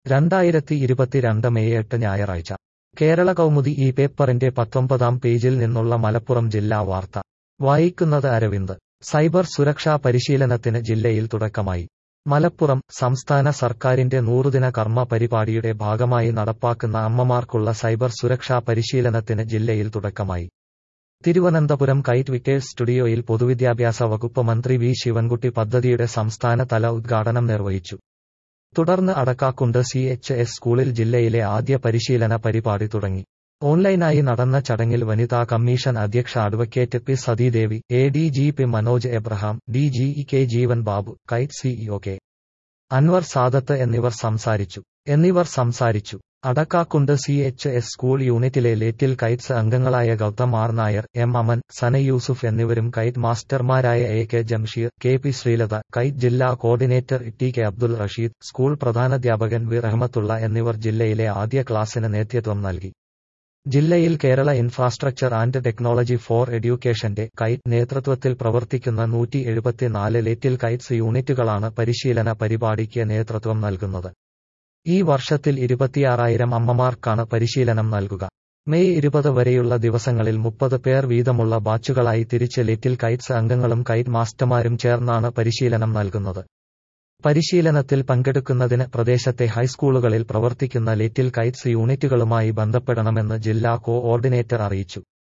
രണ്ടായിരത്തി ഇരുപത്തിരണ്ട് മെയ് എട്ട് ഞായറാഴ്ച കേരള കൗമുദി ഈ പേപ്പറിന്റെ പത്തൊമ്പതാം പേജിൽ നിന്നുള്ള മലപ്പുറം ജില്ലാ വാർത്ത വായിക്കുന്നത് അരവിന്ദ് സൈബർ സുരക്ഷാ പരിശീലനത്തിന് ജില്ലയിൽ തുടക്കമായി മലപ്പുറം സംസ്ഥാന സർക്കാരിന്റെ നൂറുദിന കർമ്മ പരിപാടിയുടെ ഭാഗമായി നടപ്പാക്കുന്ന അമ്മമാർക്കുള്ള സൈബർ സുരക്ഷാ പരിശീലനത്തിന് ജില്ലയിൽ തുടക്കമായി തിരുവനന്തപുരം കൈറ്റ് വിക്കേഴ്സ് സ്റ്റുഡിയോയിൽ പൊതുവിദ്യാഭ്യാസ വകുപ്പ് മന്ത്രി വി ശിവൻകുട്ടി പദ്ധതിയുടെ സംസ്ഥാന തല ഉദ്ഘാടനം നിർവഹിച്ചു തുടർന്ന് അടക്കാക്കുണ്ട് സി എച്ച് എസ് സ്കൂളിൽ ജില്ലയിലെ ആദ്യ പരിശീലന പരിപാടി തുടങ്ങി ഓൺലൈനായി നടന്ന ചടങ്ങിൽ വനിതാ കമ്മീഷൻ അധ്യക്ഷ advocate P Sathidevi A D G P Manoj Abraham D G E K Jeevan Babu KITE CEO K Anwar Sadath എന്നിവർ സംസാരിച്ചു എന്നിവർ സംസാരിച്ചു Adakkakundu C H S school യൂണിറ്റിലെ ലിറ്റിൽ കൈറ്റ്സ് അംഗങ്ങളായ ഗൗതം ആർ നായർ എം അമൻ സന യൂസുഫ് എന്നിവരും കൈറ്റ് മാസ്റ്റർമാരായ A K Jamsheer K P Sreelatha KITE ജില്ലാ coordinator T K Abdul Rasheed school പ്രധാനാധ്യാപകൻ വി റഹ്മത്തുള്ള എന്നിവർ ജില്ലയിലെ ആദ്യ ക്ലാസിന് നേതൃത്വം നൽകി ജില്ലയിൽ Kerala infrastructure and technology for എഡ്യൂക്കേഷന്റെ കൈറ്റ് നേതൃത്വത്തിൽ പ്രവർത്തിക്കുന്ന നൂറ്റി എഴുപത്തിനാല് ലിറ്റിൽ കൈറ്റ്സ് യൂണിറ്റുകളാണ് പരിശീലന പരിപാടിക്ക് നേതൃത്വം നൽകുന്നത് ഈ വർഷത്തിൽ ഇരുപത്തിയാറായിരം അമ്മമാർക്കാണ് പരിശീലനം നൽകുക മെയ് ഇരുപത് വരെയുള്ള ദിവസങ്ങളിൽ മുപ്പത് പേർ വീതമുള്ള ബാച്ചുകളായി തിരിച്ച് ലിറ്റിൽ കൈറ്റ്സ് അംഗങ്ങളും കൈറ്റ് മാസ്റ്റർമാരും ചേർന്നാണ് പരിശീലനം നൽകുന്നത് പരിശീലനത്തിൽ പങ്കെടുക്കുന്നതിന് പ്രദേശത്തെ ഹൈസ്കൂളുകളിൽ പ്രവർത്തിക്കുന്ന ലിറ്റിൽ കൈറ്റ്സ് യൂണിറ്റുകളുമായി ബന്ധപ്പെടണമെന്ന് ജില്ലാ കോ ഓർഡിനേറ്റർ അറിയിച്ചു